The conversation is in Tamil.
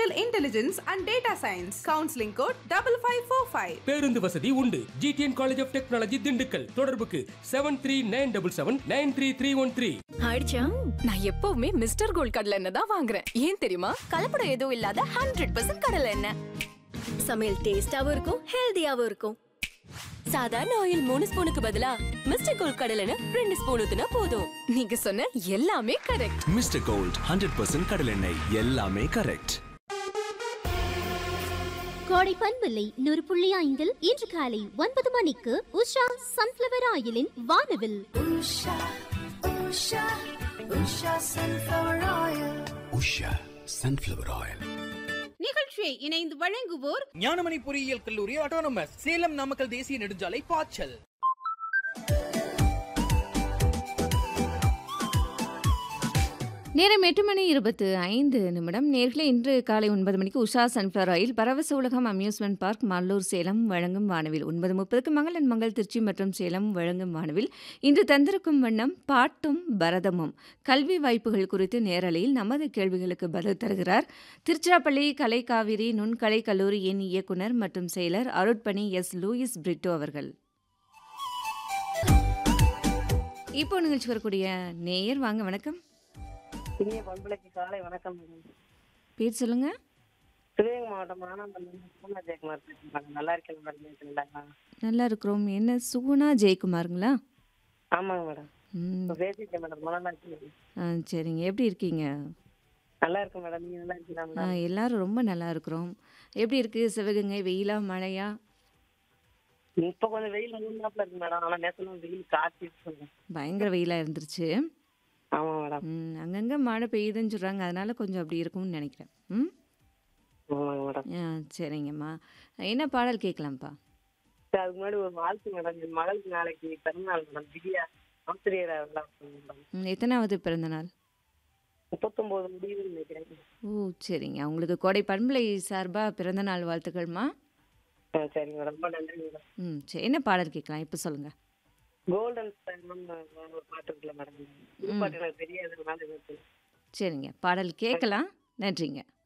Artificial Intelligence and Data Science. Counseling code double five four five. பேருந்து வசதி உண்டு GTN college of technology Dindigul தொடர்புக்கு seven three nine double seven nine three three one three ஆயிடுச்சா நான் எப்பவுமே மிஸ்டர் கோல்ட் கடலை எண்ணெய் தான் வாங்குறேன் ஏன் தெரியுமா கலப்படம் எதுவும் இல்லாத ஹண்ட்ரட் பர்சன்ட் கடலை எண்ணெய் சமையல் டேஸ்டாவும் இருக்கும் ஹெல்தியாவும் இருக்கும் சாதாரண ஆயில் மூணு ஸ்பூனுக்கு பதிலா மிஸ்டர் கோல்ட் கடலை எண்ணெய் ரெண்டு ஸ்பூன் ஊத்துனா போதும் நீங்க சொன்ன எல்லாமே correct mister gold hundred percent கடலெண்ணெய் எல்லாமே கரெக்ட் கோடை பண்பில்லை நூறு புள்ளி ஐந்தில் இன்று காலை ஒன்பது மணிக்கு உஷா சன்ஃபிளவர் ஆயிலின் வானவில் உஷா சன்ஃபிளவர் ஆயில் நிகழ்ச்சியை இணைந்து வழங்குவோர் ஞானமணி பொறியியல் கல்லூரி ஆட்டோனமஸ் சேலம் நாமக்கல் தேசிய நெடுஞ்சாலை பாய்ச்சல் நேரம் எட்டு மணி இருபத்து ஐந்து நிமிடம் நேர்களே இன்று காலை ஒன்பது மணிக்கு உஷா சன்ஃப்ளவர் ஆயில் பரவச உலகம் அம்யூஸ்மெண்ட் பார்க் மல்லூர் சேலம் வழங்கும் வானவில் ஒன்பது முப்பதுக்கு மங்களன் மங்கள் திருச்சி மற்றும் சேலம் வழங்கும் வானவில் இன்று தந்திருக்கும் வண்ணம் பாட்டும் பரதமும் கல்வி வாய்ப்புகள் குறித்து நேரலையில் நமது கேள்விகளுக்கு பதில் தருகிறார் திருச்சிராப்பள்ளி கலை காவிரி நுண்கலை கல்லூரியின் இயக்குனர் மற்றும் செயலர் அருட்பணி எஸ் லூயிஸ் பிரிட்டோ அவர்கள் இப்போ நிகழ்ச்சி வரக்கூடிய நேயர் வாங்க வணக்கம் இனிய பண்புலைக்கு காலை வணக்கம் மேடம் பேர் சொல்லுங்க சிவகங்கை மாவட்டம் மானாமல்லி பூனா ஜெயக்குமார் பேசுறேன் நல்லா இருக்கேன் மேடம் பேசுறீங்களா நல்லா இருக்கிறோம் என்ன சுகுணா ஜெயக்குமாருங்களா ஆமாங்க மேடம் ம் இப்போ பேசிட்டேன் மேடம் ரொம்ப நல்லா இருக்கு ஆ சரிங்க எப்படி இருக்கீங்க நல்லா இருக்கு மேடம் நீங்க நல்லா இருக்கீங்களா ஆ மேடம் எல்லாரும் ரொம்ப நல்லா இருக்கிறோம் எப்படி இருக்கு சிவகங்கை வெயிலா மழையா இப்போ கொஞ்சம் வெயில் மூணாப்புல இருக்கு மேடம் ஆனா நேசனும் வெயில் காய்ச்சி இருக்கு. பயங்கர வெயிலா இருந்துருச்சு ஆமா மேடம் ம் அங்கங்கே மழை பெய்யுதுன்னு சொல்கிறாங்க அதனால கொஞ்சம் அப்படி இருக்கும்னு நினைக்கிறேன் ம் ஆமாங்க மேடம் ஆ சரிங்கம்மா என்ன பாடல் கேட்கலாம்ப்பா சரி, அதுக்கு முன்னாடி ஒரு வாழ்த்து மேடம் என் மகளுக்கு நாளைக்கு பிறந்தநாள் மேடம் திவ்யா ஆசிரியர் மேடம் ம், எத்தனாவது பிறந்த நாள் முப்பத்தொன்பது முடிவுன்னு நினைக்கிறேன் ஓ சரிங்க அவங்களுக்கு கோடை பண்பலை சார்பாக பிறந்த நாள் வாழ்த்துக்கள்மா ஆ, சரிங்க மேடம் ரொம்ப நன்றி மேடம் ம் சரி என்ன பாடல் கேட்கலாம் இப்போ சொல்லுங்கள் கோல்டன் ஸ்டைல்னு ஒரு பாட்டு இருக்குல்ல மேடம் இந்த பாட்டு எனக்கு தெரியாததுனால இது சரிங்க பாடல் கேட்கலாம் நன்றிங்க